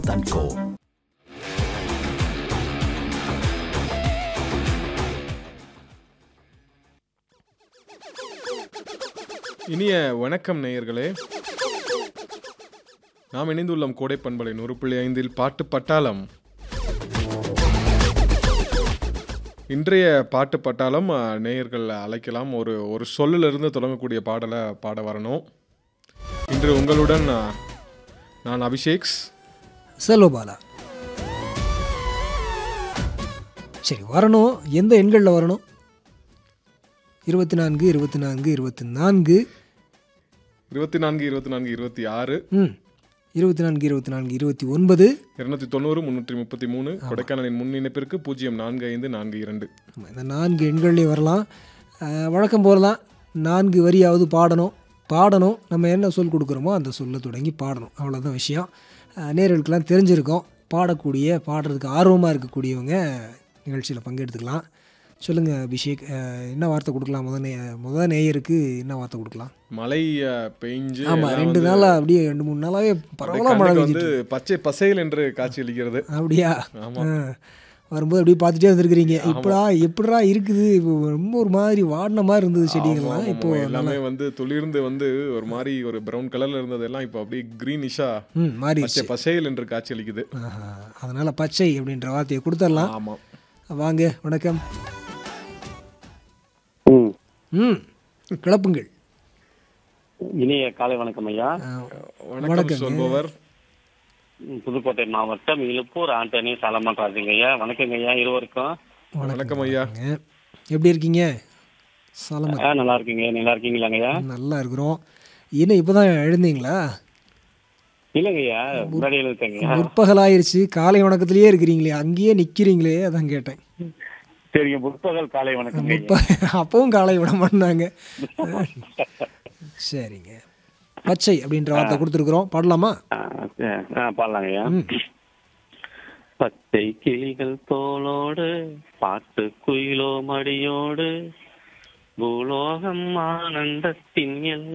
தன்கோ இனிய வணக்கம் நேயர்களே நாம் இணைந்துள்ளோம் கோடை பண்பலை நூறு புள்ளி ஐந்தில் பாட்டு பட்டாளம் இன்றைய பாட்டு பட்டாளம் அ, நேயர்கள் அழைக்கலாம் ஒரு ஒரு சொல்லிலிருந்து தொடங்கக்கூடிய பாடலை பாட வரணும் இன்று உங்களுடன் அ, நான் அபிஷேக்ஸ் செல்வபாலா சரி வரணும் எந்த எண்களில் வரணும் இருபத்தி நான்கு இருபத்தி நான்கு இருபத்தி நான்கு இருபத்தி நான்கு இருபத்தி நான்கு இருபத்தி ஆறு ம் இருபத்தி நான்கு இருபத்தி நான்கு இருபத்தி ஒன்பது இருநூத்தி தொண்ணூறு முன்னூற்றி முப்பத்தி மூணு கொடைக்கானலின் முன் இணைப்பிற்கு பூஜ்ஜியம் நான்கு ஐந்து நான்கு இரண்டு ஆமா, இந்த நான்கு எண்கள்லேயும் வரலாம் அஹ், வழக்கம் போல தான் நான்கு வரியாவது பாடணும் பாடணும் நம்ம என்ன சொல் கொடுக்குறோமோ அந்த சொல்ல தொடங்கி பாடணும் அவ்வளோதான் விஷயம் அஹ், நேயர்களுக்கெல்லாம் தெரிஞ்சிருக்கோம் பாடக்கூடிய பாடுறதுக்கு ஆர்வமாக இருக்கக்கூடியவங்க நிகழ்ச்சியில் பங்கெடுத்துக்கலாம் சொல்லுங்கள் அபிஷேக் அஹ், என்ன வார்த்தை கொடுக்கலாம் முத நே முத நேயருக்கு என்ன வார்த்தை கொடுக்கலாம் மழை அ, பெய்ஞ்சு ஆமாம் எல்லாம் ரெண்டு வந்து நாளாக அப்படியே ரெண்டு மூணு நாளாகவே அப்படியே பரவலாக மழை கண்ணுக்கு பெஞ்சிட்டு வந்து பச்சை பசையில் என்று காட்சியளிக்கிறது அப்படியா ஆமா. ஆ. வரும்போது அப்படியே பார்த்துட்டே வந்திருக்கிறீங்க இப்படா எப்படிடா இருக்குது இப்போ ரொம்ப ஒரு மாதிரி வாடின மாதிரி இருந்தது ஆமா, செடிகள்லாம் ஆமா, இப்போ ஆமா. எல்லாமே வந்து துளிர்ந்து வந்து ஒரு மாதிரி ஒரு பிரவுன் கலர்ல இருந்ததெல்லாம் இப்போ அப்படியே கிரீனிஷா ம் மாறிடுச்சு பச்சை பசையில் என்று காட்சியளிக்குது ஆஹா. அதனால பச்சை அப்படின்ற வார்த்தையை கொடுத்துடலாம் ஆமா வாங்க வணக்கம் ம். ம் கிளப்புங்கள் இனிய காலை வணக்கம் ஐயா ஆ, வணக்கம் சொல்பவர் ம், புதுக்கோட்டை மாவட்டம் இழுப்பூர் ஆண்டனி சாலமன் ராஜுங்க ஐயா வணக்கங்க ஐயா இருவருக்கும் வணக்கம் ஐயா வாங்க. எப்படி இருக்கீங்க சலமத் ஆ நல்லா இருக்கீங்க நல்லா இருக்கீங்களாங்க ஐயா நல்லா இருக்கிறோம் என்ன இப்போதான் எழுந்தீங்களா இல்லைங்க ஐயா முன்னாடி எழுதுங்க முற்பகல் ஆயிருச்சு காலை வணக்கத்திலேயே இருக்கிறீங்களே அங்கேயே நிக்கிறீங்களே அதான் கேட்டேன் சரிங்க முற்பகல் காலை வணக்கம் ஐயா முற்ப அப்பவும் காலை விட மாட்டாங்க சரிங்க பச்சை அப்படின்ற வார்த்தை கொடுத்துருக்குறோம் பாடலாமா ஆ, சரி. ஆ பாடலாங்க ஐயா பச்சை கிளிகள் தோளோடு பாட்டு குயிலோ மடியோடு பூலோகம் ஆனந்தத்தின் எல்லை